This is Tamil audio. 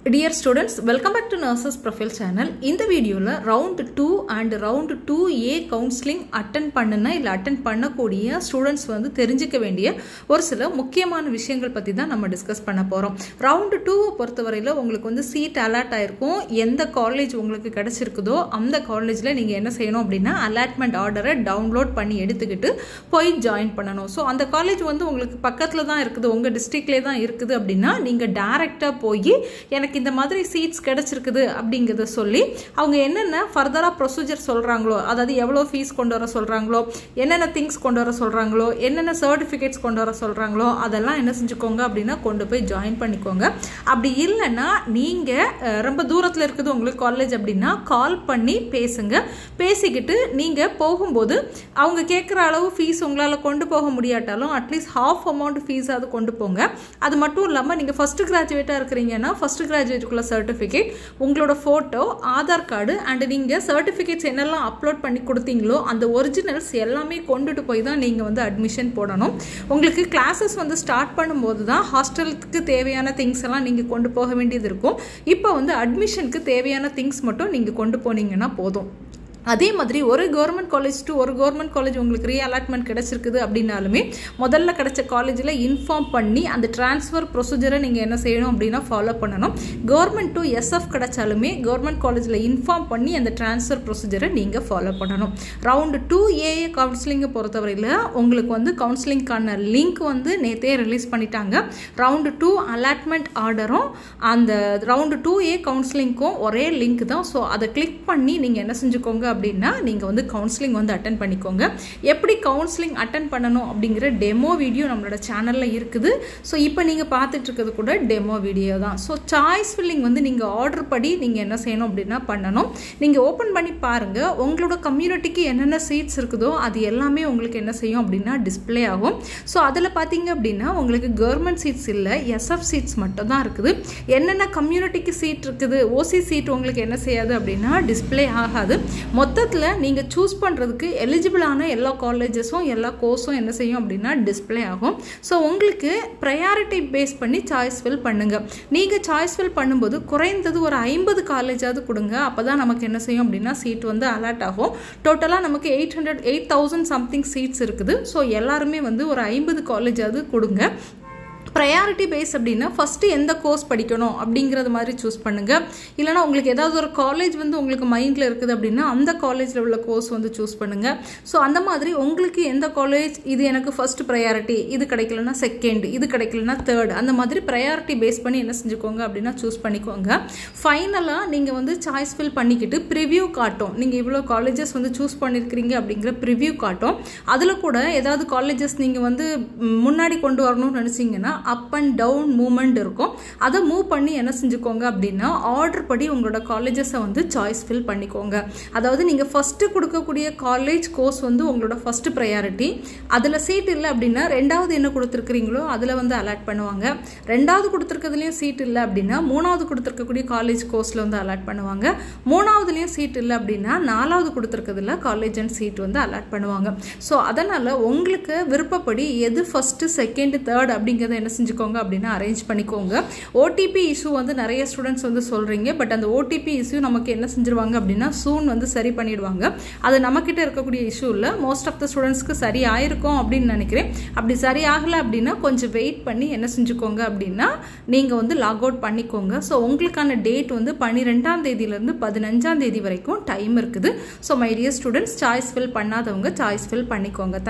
dear students welcome back to nurses profile channel இந்த வீடியோவில் round two and round two A counselling attend பண்ணுன இல்லை அட்டன் பண்ணக்கூடிய ஸ்டூடெண்ட்ஸ் வந்து தெரிஞ்சுக்க வேண்டிய ஒரு சில முக்கியமான விஷயங்கள் பற்றி தான் நம்ம டிஸ்கஸ் பண்ண போகிறோம் ரவுண்டு டூவை பொறுத்தவரையில் உங்களுக்கு வந்து சீட் அலாட் ஆயிருக்கும் எந்த காலேஜ் உங்களுக்கு கிடச்சிருக்குதோ அந்த காலேஜில் நீங்கள் என்ன செய்யணும் அப்படின்னா அலாட்மெண்ட் ஆர்டரை டவுன்லோட் பண்ணி எடுத்துக்கிட்டு போய் ஜாயின் பண்ணணும் ஸோ அந்த காலேஜ் வந்து உங்களுக்கு பக்கத்தில் தான் இருக்குது உங்கள் டிஸ்ட்ரிக்ட்லேயே தான் இருக்குது அப்படின்னா நீங்கள் டேரெக்டாக போய் எனக்கு இந்த மாதிரி சீட்ஸ் கிடச்சிருக்குது அப்படிங்கிறத சொல்லி அவங்க என்னென்ன ஃபர்தராக ப்ரொசீஜர் சொல்கிறாங்களோ அதாவது எவ்வளோ ஃபீஸ் கொண்டு வர சொல்கிறாங்களோ என்னென்ன திங்ஸ் கொண்டு வர சொல்கிறாங்களோ என்னென்ன சர்டிஃபிகேட்ஸ் கொண்டு வர சொல்கிறாங்களோ அதெல்லாம் என்ன செஞ்சுக்கோங்க அப்படின்னா கொண்டு போய் ஜாயின் பண்ணிக்கோங்க அப்படி இல்லைன்னா நீங்கள் ரொம்ப தூரத்தில் இருக்குது உங்களுக்கு காலேஜ் அப்படின்னா கால் பண்ணி பேசுங்க பேசிக்கிட்டு நீங்கள் போகும்போது அவங்க கேட்குற அளவு ஃபீஸ் உங்களால் கொண்டு போக முடியாட்டாலும் அட்லீஸ்ட் ஹாஃப் அமௌண்ட் ஃபீஸ் அது கொண்டு போங்க அது மட்டும் இல்லாமல் நீங்கள் ஃபஸ்ட்டு கிராஜுவேட்டாக இருக்கிறீங்கன்னா ஃபஸ்ட்டு கிராஜுவேட்டுக்குள்ள சர்டிஃபிகேட் உங்களோட ஃபோட்டோ ஆதார் கார்டு அண்ட் நீங்கள் சர்டிஃபிகேட்ஸ் என்னெல்லாம் அப்லோட் பண்ணி கொடுத்தீங்களோ அந்த ஒரிஜினல்ஸ் எல்லாமே கொண்டுட்டு போய் தான் நீங்கள் வந்து அட்மிஷன் போடணும் உங்களுக்கு கிளாஸஸ் வந்து ஸ்டார்ட் பண்ணும்போது தான் ஹாஸ்டலுக்கு தேவையான திங்ஸ் எல்லாம் நீங்கள் கொண்டு போக வேண்டியது இருக்கும் இப்போ வந்து அட்மிஷனுக்கு தேவையான திங்ஸ் மட்டும் நீங்கள் கொண்டு போனீங்கன்னா போதும் அதே மாதிரி ஒரு கவர்மெண்ட் காலேஜ் டு ஒரு கவர்மெண்ட் காலேஜ் உங்களுக்கு ரீ அலாட்மெண்ட் கிடச்சிருக்குது அப்படின்னாலுமே முதல்ல கிடைச்ச காலேஜில் இன்ஃபார்ம் பண்ணி அந்த டிரான்ஸ்ஃபர் ப்ரொசீஜரை நீங்கள் என்ன செய்யணும் அப்படின்னா ஃபாலோ பண்ணணும் கவர்மெண்ட் டு எஸ்எஃப் கிடைச்சாலுமே கவர்மெண்ட் காலேஜில் இன்ஃபார்ம் பண்ணி அந்த டிரான்ஸ்ஃபர் ப்ரொசீஜரை நீங்கள் ஃபாலோ பண்ணணும் ரவுண்டு டூ ஏஏ கவுன்சிலிங்கை பொறுத்தவரையில் உங்களுக்கு வந்து கவுன்சிலிங்க்கான லிங்க் வந்து நேற்றே ரிலீஸ் பண்ணிட்டாங்க ரவுண்டு டூ அலாட்மெண்ட் ஆர்டரும் அந்த ரவுண்டு டூ ஏ கவுன்சிலிங்க்கும் ஒரே லிங்க் தான் ஸோ அதை கிளிக் பண்ணி நீங்கள் என்ன செஞ்சுக்கோங்க அப்படின்னா நீங்கள் வந்து கவுன்சிலிங் வந்து அட்டன் பண்ணிக்கோங்க எப்படி கவுன்சிலிங் அட்டன் பண்ணணும் அப்படிங்கிற டெமோ வீடியோ நம்மளோட சேனலில் இருக்குது ஸோ இப்போ நீங்கள் பார்த்துட்டு இருக்கிறது கூட டெமோ வீடியோ தான் ஸோ சாய்ஸ் ஃபில்லிங் வந்து நீங்கள் ஆர்டர் படி நீங்கள் என்ன செய்யணும் அப்படின்னா பண்ணணும் நீங்கள் ஓப்பன் பண்ணி பாருங்கள் உங்களோட கம்யூனிட்டிக்கு என்னென்ன சீட்ஸ் இருக்குதோ அது எல்லாமே உங்களுக்கு என்ன செய்யும் அப்படின்னா டிஸ்பிளே ஆகும் ஸோ அதில் பார்த்தீங்க அப்படின்னா உங்களுக்கு கவர்மெண்ட் சீட்ஸ் இல்லை எஸ்எஃப் சீட்ஸ் மட்டும் தான் இருக்குது என்னென்ன கம்யூனிட்டிக்கு சீட் இருக்குது ஓசி சீட் உங்களுக்கு என்ன செய்யாது அப்படின்னா டிஸ்பிளே ஆகாது மொத்தத்தில் நீங்கள் சூஸ் பண்ணுறதுக்கு எலிஜிபிளான எல்லா காலேஜஸும் எல்லா கோர்ஸும் என்ன செய்யும் அப்படின்னா டிஸ்பிளே ஆகும் ஸோ உங்களுக்கு ப்ரையாரிட்டி பேஸ் பண்ணி சாய்ஸ் ஃபில் பண்ணுங்கள் நீங்கள் சாய்ஸ் ஃபில் பண்ணும்போது குறைந்தது ஒரு ஐம்பது காலேஜாவது கொடுங்க அப்போ தான் நமக்கு என்ன செய்யும் அப்படின்னா சீட் வந்து அலாட் ஆகும் டோட்டலாக நமக்கு eight hundred eight thousand something seats இருக்குது ஸோ எல்லாருமே வந்து ஒரு ஐம்பது காலேஜாவது கொடுங்க ப்ரையாரிட்டி பேஸ் அப்படின்னா ஃபஸ்ட்டு எந்த கோர்ஸ் படிக்கணும் அப்படிங்கிறது மாதிரி சூஸ் பண்ணுங்கள் இல்லைனா உங்களுக்கு ஏதாவது ஒரு காலேஜ் வந்து உங்களுக்கு மைண்டில் இருக்குது அப்படின்னா அந்த காலேஜில் உள்ள கோர்ஸ் வந்து சூஸ் பண்ணுங்கள் ஸோ அந்த மாதிரி உங்களுக்கு எந்த காலேஜ் இது எனக்கு ஃபஸ்ட் ப்ரையாரிட்டி இது கிடைக்கலனா செகண்ட் இது கிடைக்கலனா தேர்ட் அந்த மாதிரி ப்ரையாரிட்டி பேஸ் பண்ணி என்ன செஞ்சுக்கோங்க அப்படின்னா சூஸ் பண்ணிக்கோங்க ஃபைனலாக நீங்கள் வந்து சாய்ஸ் ஃபில் பண்ணிக்கிட்டு ப்ரிவ்யூ காட்டும் நீங்கள் இவ்வளோ காலேஜஸ் வந்து சூஸ் பண்ணியிருக்கிறீங்க அப்படிங்கிற ப்ரிவ்யூ காட்டும் அதில் கூட ஏதாவது காலேஜஸ் நீங்கள் வந்து முன்னாடி கொண்டு வரணும்னு நினச்சிங்கன்னா அப் அண்ட் டவுன் மூமெண்ட் இருக்கும் அதை மூவ் பண்ணி என்ன செஞ்சுக்கோங்க அப்படின்னா ஆர்டர் படி உங்களோட காலேஜஸை வந்து சாய்ஸ் ஃபில் பண்ணிக்கோங்க அதாவது நீங்கள் ஃபஸ்ட்டு கொடுக்கக்கூடிய காலேஜ் கோர்ஸ் வந்து உங்களோட ஃபஸ்ட்டு ப்ரையாரிட்டி அதில் சீட் இல்லை அப்படின்னா ரெண்டாவது என்ன கொடுத்துருக்குறீங்களோ அதில் வந்து அலாட் பண்ணுவாங்க ரெண்டாவது கொடுத்துருக்கிறதுலையும் சீட் இல்லை அப்படின்னா மூணாவது கொடுத்துருக்கக்கூடிய காலேஜ் கோர்ஸில் வந்து அலாட் பண்ணுவாங்க மூணாவதுலேயும் சீட் இல்லை அப்படின்னா நாலாவது கொடுத்துருக்கிறதுல காலேஜ் அண்ட் சீட் வந்து அலாட் பண்ணுவாங்க ஸோ அதனால் உங்களுக்கு விருப்பப்படி எது ஃபஸ்ட்டு செகண்ட் தேர்ட் அப்படிங்கிறத என்ன செஞ்சுக்கோங்க அப்படின்னா அரேஞ்ச் பண்ணிக்கோங்க ஓடிபி இஷ்யூ வந்து நிறைய ஸ்டூடெண்ட்ஸ் வந்து சொல்கிறீங்க பட் அந்த ஓடிபி இஷ்யூ நமக்கு என்ன செஞ்சுருவாங்க அப்படின்னா சூன் வந்து சரி பண்ணிடுவாங்க அது நம்மக்கிட்ட இருக்கக்கூடிய இஷ்யூ இல்லை மோஸ்ட் ஆஃப் த ஸ்டூடெண்ட்ஸ்க்கு சரி ஆயிருக்கும் அப்படின்னு நினைக்கிறேன் அப்படி சரி ஆகலை அப்படின்னா கொஞ்சம் வெயிட் பண்ணி என்ன செஞ்சுக்கோங்க அப்படின்னா நீங்கள் வந்து லாக் அவுட் பண்ணிக்கோங்க ஸோ உங்களுக்கான டேட் வந்து பன்னிரெண்டாம் தேதியிலேருந்து பதினஞ்சாம் தேதி வரைக்கும் டைம் இருக்குது so my dear students choice fill பண்ணாதவங்க சாய்ஸ் ஃபில் பண்ணிக்கோங்க